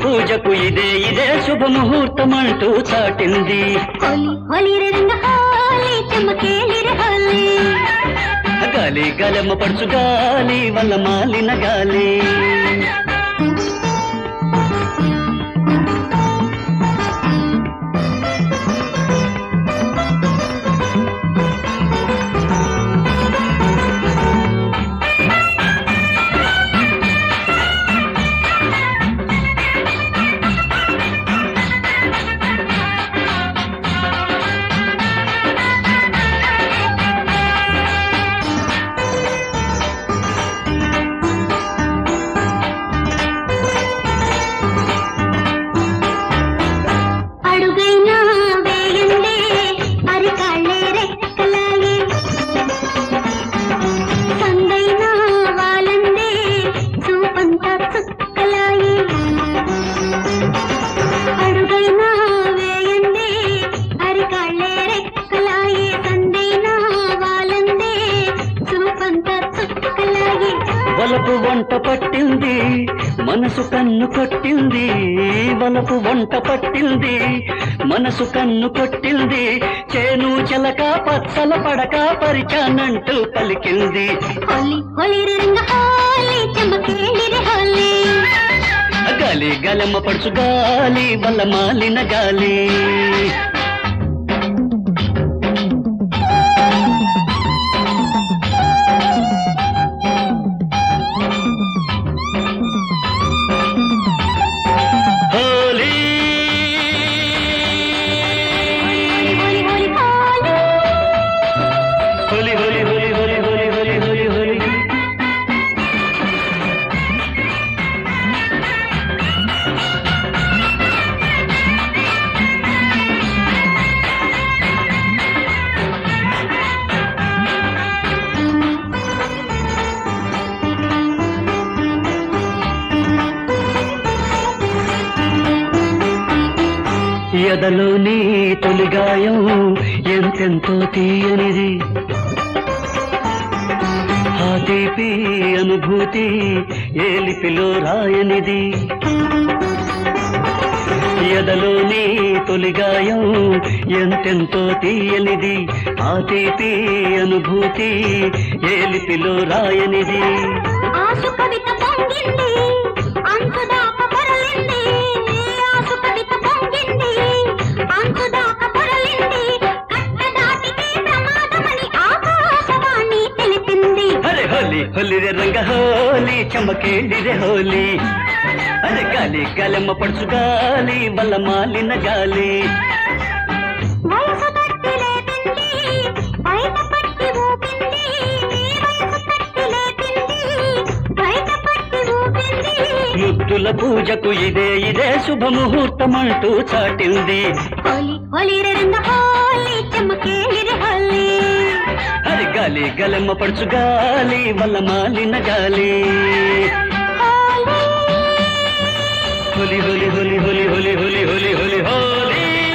పూజకు ఇదే ఇదే శుభముహూర్తం అంటూ చాటింది హోలీ హోలీ రే రంగ హోలీ చెమ్మకేలి రే హోలీ గాలి గలమ పడుచు గాలి వల్ల మాలిన గాలి అడుగైనా వేయండే అరికాళ్ళే రెక్కలాయే సందైనా వాలందే చూపంతా చుక్కలాయే అడుగైనా వేయండే అరికాళ్ళే రెక్కలాయే సందైనా వాలందే చూపంతా చుక్కలాయే వలపు వంట పట్టింది మనసు కన్ను కొట్టింది వలపు వంట పట్టింది మనసు కన్ను కొట్టింది చేను చెలక పచ్చల పడక పరిచానంటూ పలికింది హోలీ హోలీ రే రంగ హోలీ చెమ్మకేలి రే హోలీ గాలి గలమ పడుచు గాలి వల్ల మాలిన గాలి హోలీ హోలీ హోలీ హోలీ హోలీ హోలీ హోలీ హోలీ హోలీ హోలీ హోలీ హోలీ ఎదలోని తొలిగాయం ఎంతెంతో తీయనిది ఆ తీపి అనుభూతి ఏలిపిలో రాయనిది ఎదలోని తొలిగాయం ఎంతెంతో తీయనిది ఆ తీపి అనుభూతి ఏలిపిలో రాయనిది ఆసు కవిత పొంగింది అంతుదాకా పొరలింది ఆసు కవిత పొంగింది అంతుదాకా పొరలింది కట్ట దాటితే ప్రమాదమని ఆకాశవాణి తెలిపింది అరే హోలీ హోలీ రే రంగ హోలీ చమకేలి రే హోలీ అరే గాలి గలమ పడుచు గాలి వల్ల మాలిన గాలి వయసు తట్టి లేపింది బయట పట్టి ఊపింది వయసు తట్టి లేపింది బయట పట్టి ఊపింది ముద్దుల పూజకు ఇదే ఇదే శుభముహూర్తం అంటూ చాటింది హోలీ హోలీ రే రంగ హోలీ చెమ్మకేలి రే హోలీ అరే గాలి గలమ పడుచు గాలి వల్ల మాలిన గాలి హోలీ హోలీ హోలీ హోలీ హోలీ హోలీ హోలీ హోలీ హోలీ హోలీ